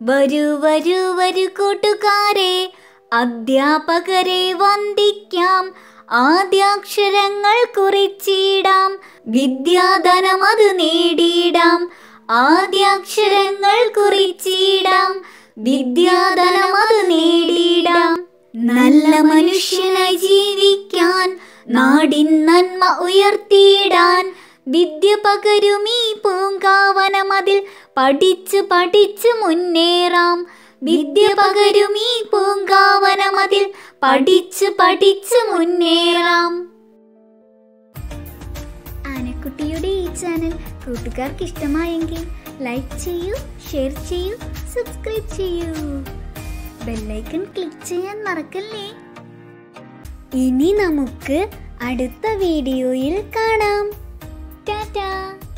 വരൂ വരൂ വരൂ കൂട്ടുകാരെ അധ്യാപകരെ വന്ദിക്കാം ആദ്യാക്ഷരങ്ങൾ കുറിച്ചിടാം വിദ്യാധനം അത് നേടിയിടാം ആദ്യാക്ഷരങ്ങൾ കുറിച്ചിടാം വിദ്യാധനം അത് നേടിയിടാം നല്ല മനുഷ്യനായി ജീവിക്കാൻ നാടിൻ നന്മ ഉയർത്തിയിടാൻ വിദ്യ പകരും ഈ പൂങ്കാവനമതിൽ പഠിച്ച് പഠിച്ച് മുന്നേറാം വിദ്യ പകരും ഈ പൂങ്കാവനമതിൽ പഠിച്ച് പഠിച്ച് മുന്നേറാം ആനക്കുട്ടിയുടെ ഈ ചാനൽ കൂട്ടുകാർക്ക് ഇഷ്ടമായെങ്കിൽ ലൈക്ക് ചെയ്യൂ ഷെയർ ചെയ്യൂ സബ്സ്ക്രൈബ് ചെയ്യൂ ബെല്ലൈക്കൺ ക്ലിക്ക് ചെയ്യാൻ മറക്കല്ലേ ഇനി നമുക്ക് അടുത്ത വീഡിയോയിൽ കാണാം ടാറ്റാ